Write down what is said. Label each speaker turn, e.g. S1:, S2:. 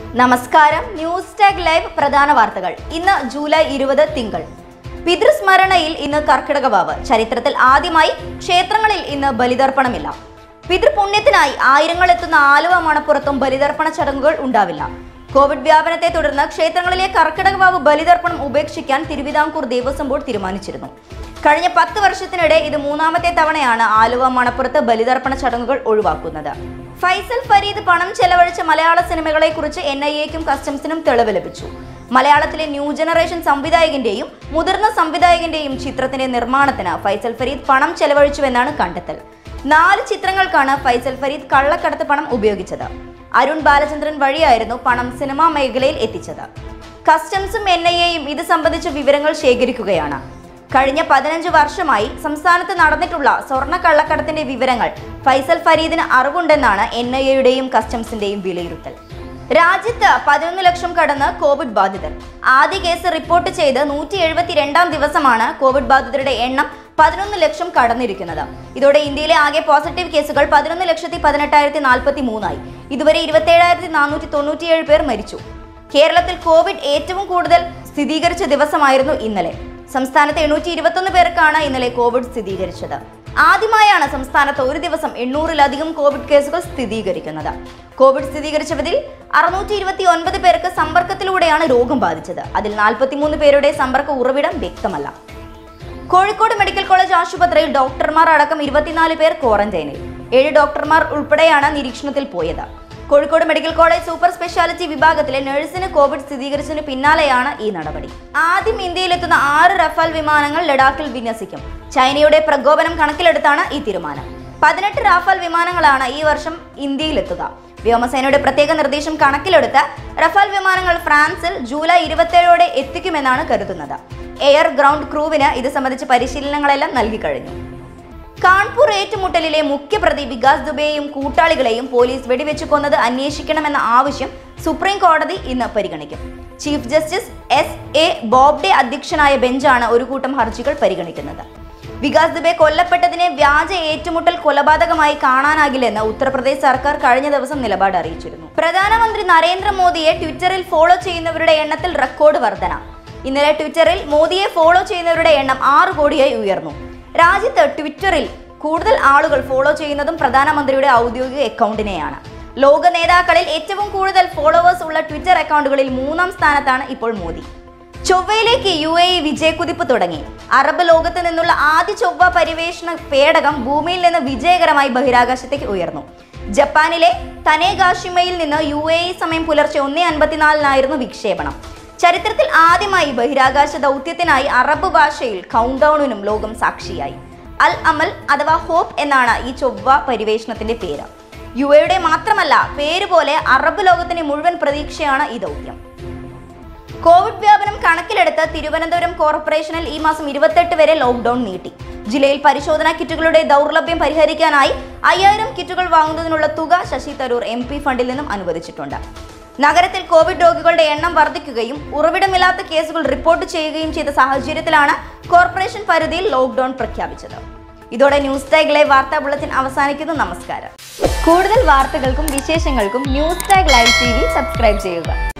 S1: നമസ്കാരം news tag live പ്രധാന വാർത്തകൾ ഇന്ന് ജൂലൈ ഇരുപത് തിങ്കൾ പിതൃസ്മരണയിൽ ഇന്ന് കർക്കിടക വാവ് ചരിത്രത്തിൽ ആദ്യമായി ക്ഷേത്രങ്ങളിൽ ഇന്ന് ബലിതർപ്പണമില്ല പിതൃപുണ്യത്തിനായി ആയിരങ്ങൾ എത്തുന്ന ആലുവ മണപ്പുറത്തും ബലിതർപ്പണ ചടങ്ങുകൾ ഉണ്ടാവില്ല കോവിഡ് വ്യാപനത്തെ തുടർന്ന് ക്ഷേത്രങ്ങളിലെ കർക്കിടക വാവ് ബലിതർപ്പണം ഉപേക്ഷിക്കാൻ തിരുവിതാംകൂർ ദേവസ്വം ബോർഡ് തീരുമാനിച്ചിരുന്നു കഴിഞ്ഞ പത്ത് വർഷത്തിനിടെ ഇത് മൂന്നാമത്തെ തവണയാണ് ആലുവ മണപ്പുറത്ത് ബലിതർപ്പണ ചടങ്ങുകൾ ഒഴിവാക്കുന്നത് ഫൈസൽ ഫരീദ് പണം ചെലവഴിച്ച മലയാള സിനിമകളെ കുറിച്ച് എൻ ഐ എക്കും കസ്റ്റംസിനും തെളിവ് ലഭിച്ചു മലയാളത്തിലെ ന്യൂ ജനറേഷൻ സംവിധായകന്റെയും മുതിർന്ന സംവിധായകന്റെയും ചിത്രത്തിന്റെ നിർമ്മാണത്തിന് ഫൈസൽ ഫരീദ് പണം ചെലവഴിച്ചുവെന്നാണ് കണ്ടെത്തൽ നാല് ചിത്രങ്ങൾക്കാണ് ഫൈസൽ ഫരീദ് കള്ളക്കടത്ത് പണം ഉപയോഗിച്ചത് അരുൺ ബാലചന്ദ്രൻ വഴിയായിരുന്നു പണം സിനിമാ മേഖലയിൽ എത്തിച്ചത് കസ്റ്റംസും എൻ ഐ എയും ഇത് സംബന്ധിച്ച വിവരങ്ങൾ ശേഖരിക്കുകയാണ് കഴിഞ്ഞ പതിനഞ്ച് വർഷമായി സംസ്ഥാനത്ത് നടന്നിട്ടുള്ള സ്വർണ്ണ കള്ളക്കടത്തിന്റെ വിവരങ്ങൾ ഫൈസൽ ഫരീദിന് അറിവുണ്ടെന്നാണ് എൻ ഐ എയുടെയും കസ്റ്റംസിന്റെയും വിലയിരുത്തൽ രാജ്യത്ത് പതിനൊന്ന് ലക്ഷം കടന്ന് കോവിഡ് ബാധിതർ ആദ്യ കേസ് റിപ്പോർട്ട് ചെയ്ത് നൂറ്റി എഴുപത്തിരണ്ടാം ദിവസമാണ് കോവിഡ് ബാധിതരുടെ എണ്ണം പതിനൊന്ന് ലക്ഷം കടന്നിരിക്കുന്നത് ഇതോടെ ഇന്ത്യയിലെ ആകെ പോസിറ്റീവ് കേസുകൾ പതിനൊന്ന് ലക്ഷത്തി പതിനെട്ടായിരത്തി നാൽപ്പത്തി മൂന്നായി ഇതുവരെ ഇരുപത്തേഴായിരത്തി നാനൂറ്റി തൊണ്ണൂറ്റിയേഴ് പേർ മരിച്ചു കേരളത്തിൽ കോവിഡ് ഏറ്റവും കൂടുതൽ സ്ഥിരീകരിച്ച ദിവസമായിരുന്നു ഇന്നലെ സംസ്ഥാനത്ത് എണ്ണൂറ്റി ഇരുപത്തൊന്ന് പേർക്കാണ് ഇന്നലെ കോവിഡ് സ്ഥിരീകരിച്ചത് ആദ്യമായാണ് സംസ്ഥാനത്ത് ഒരു ദിവസം എണ്ണൂറിലധികം കോവിഡ് കേസുകൾ സ്ഥിരീകരിക്കുന്നത് കോവിഡ് സ്ഥിരീകരിച്ചവരിൽ അറുന്നൂറ്റി ഇരുപത്തി ഒൻപത് പേർക്ക് സമ്പർക്കത്തിലൂടെയാണ് രോഗം ബാധിച്ചത് അതിൽ നാൽപ്പത്തിമൂന്ന് പേരുടെ സമ്പർക്ക ഉറവിടം വ്യക്തമല്ല കോഴിക്കോട് മെഡിക്കൽ കോളേജ് ആശുപത്രിയിൽ ഡോക്ടർമാർ അടക്കം ഇരുപത്തിനാല് പേർ ക്വാറന്റൈനിൽ ഏഴ് ഡോക്ടർമാർ ഉൾപ്പെടെയാണ് നിരീക്ഷണത്തിൽ പോയത് Kozhikode medical college super speciality വിഭാഗത്തിലെ നഴ്സിന് കോവിഡ് സ്ഥിരീകരിച്ചതിന് പിന്നാലെയാണ് ഈ നടപടി ആദ്യം ഇന്ത്യയിലെത്തുന്ന ആറ് റഫാൽ വിമാനങ്ങൾ ലഡാക്കിൽ വിന്യസിക്കും ചൈനയുടെ പ്രകോപനം കണക്കിലെടുത്താണ് ഈ തീരുമാനം പതിനെട്ട് റാഫാൽ വിമാനങ്ങളാണ് ഈ വർഷം ഇന്ത്യയിലെത്തുക വ്യോമസേനയുടെ പ്രത്യേക നിർദ്ദേശം കണക്കിലെടുത്ത് റഫാൽ വിമാനങ്ങൾ ഫ്രാൻസിൽ ജൂലൈ ഇരുപത്തേഴോടെ എത്തിക്കുമെന്നാണ് കരുതുന്നത് എയർ ഗ്രൗണ്ട് ക്രൂവിന് ഇത് സംബന്ധിച്ച് പരിശീലനങ്ങളെല്ലാം നൽകി കഴിഞ്ഞു കാൺപൂർ ഏറ്റുമുട്ടലിലെ മുഖ്യപ്രതി വികാസ് ദുബെയും കൂട്ടാളികളെയും പോലീസ് വെടിവെച്ച് കൊന്നത് അന്വേഷിക്കണമെന്ന ആവശ്യം സുപ്രീം കോടതി ഇന്ന് പരിഗണിക്കും chief justice S A Bobde അധ്യക്ഷനായ ബെഞ്ചാണ് ഒരു കൂട്ടം ഹർജികൾ പരിഗണിക്കുന്നത് വികാസ് ദുബെ കൊല്ലപ്പെട്ടതിനെ വ്യാജ ഏറ്റുമുട്ടൽ കൊലപാതകമായി കാണാനാകില്ലെന്ന് ഉത്തർപ്രദേശ് സർക്കാർ കഴിഞ്ഞ ദിവസം നിലപാട് അറിയിച്ചിരുന്നു പ്രധാനമന്ത്രി നരേന്ദ്രമോദിയെ ട്വിറ്ററിൽ ഫോളോ ചെയ്യുന്നവരുടെ എണ്ണത്തിൽ റെക്കോർഡ് വർധന ഇന്നലെ ട്വിറ്ററിൽ മോദിയെ ഫോളോ ചെയ്യുന്നവരുടെ എണ്ണം ആറ് കോടിയായി ഉയർന്നു രാജ്യത്ത് ട്വിറ്ററിൽ കൂടുതൽ ആളുകൾ ഫോളോ ചെയ്യുന്നതും പ്രധാനമന്ത്രിയുടെ ഔദ്യോഗിക അക്കൗണ്ടിനെയാണ് ലോക നേതാക്കളിൽ ഏറ്റവും കൂടുതൽ ഫോളോവേഴ്സ് ഉള്ള ട്വിറ്റർ അക്കൗണ്ടുകളിൽ മൂന്നാം സ്ഥാനത്താണ് ഇപ്പോൾ മോദി ചൊവ്വയിലേക്ക് യു എ ഇ വിജയക്കുതിപ്പ് തുടങ്ങി അറബ് ലോകത്ത് നിന്നുള്ള ആദ്യ ചൊവ്വ പരിവേഷണ പേടകം ഭൂമിയിൽ നിന്ന് വിജയകരമായി ബഹിരാകാശത്തേക്ക് ഉയർന്നു ജപ്പാനിലെ തനേഗാഷിമയിൽ നിന്ന് യു എ ഇ സമയം പുലർച്ചെ ഒന്നേ അൻപത്തിനാലിനായിരുന്നു വിക്ഷേപണം ചരിത്രത്തിൽ ആദ്യമായി ബഹിരാകാശ ദൗത്യത്തിനായി അറബ് ഭാഷയിൽ കൗണ്ട് ഡൗണിനും ലോകം സാക്ഷിയായി അൽ അമൽ അഥവാ ഹോപ്പ് എന്നാണ് ഈ ചൊവ്വ പരിവേഷണത്തിന്റെ പേര് യു എയുടെ മാത്രമല്ല പേര് പോലെ അറബ് ലോകത്തിന്റെ മുഴുവൻ പ്രതീക്ഷയാണ് ഈ ദൗത്യം കോവിഡ് വ്യാപനം കണക്കിലെടുത്ത് തിരുവനന്തപുരം കോർപ്പറേഷനിൽ ഈ മാസം ഇരുപത്തെട്ട് വരെ ലോക്ക്ഡൌൺ നീട്ടി ജില്ലയിൽ പരിശോധനാ കിറ്റുകളുടെ ദൗർലഭ്യം പരിഹരിക്കാനായി അയ്യായിരം കിറ്റുകൾ വാങ്ങുന്നതിനുള്ള തുക ശശി തരൂർ എം പി ഫണ്ടിൽ നിന്നും അനുവദിച്ചിട്ടുണ്ട് നഗരത്തിൽ കോവിഡ് രോഗികളുടെ എണ്ണം വർദ്ധിക്കുകയും ഉറവിടമില്ലാത്ത കേസുകൾ റിപ്പോർട്ട് ചെയ്യുകയും ചെയ്ത സാഹചര്യത്തിലാണ് കോർപ്പറേഷൻ പരിധിയിൽ ലോക്ക്ഡൌൺ പ്രഖ്യാപിച്ചത് ഇതോടെ ന്യൂസ് ടാഗ് ലൈവ് വാർത്താ ബുള്ളറ്റിൻ അവസാനിക്കുന്നു നമസ്കാരം കൂടുതൽ വാർത്തകൾക്കും വിശേഷങ്ങൾക്കും news tag live T V subscribe ചെയ്യുക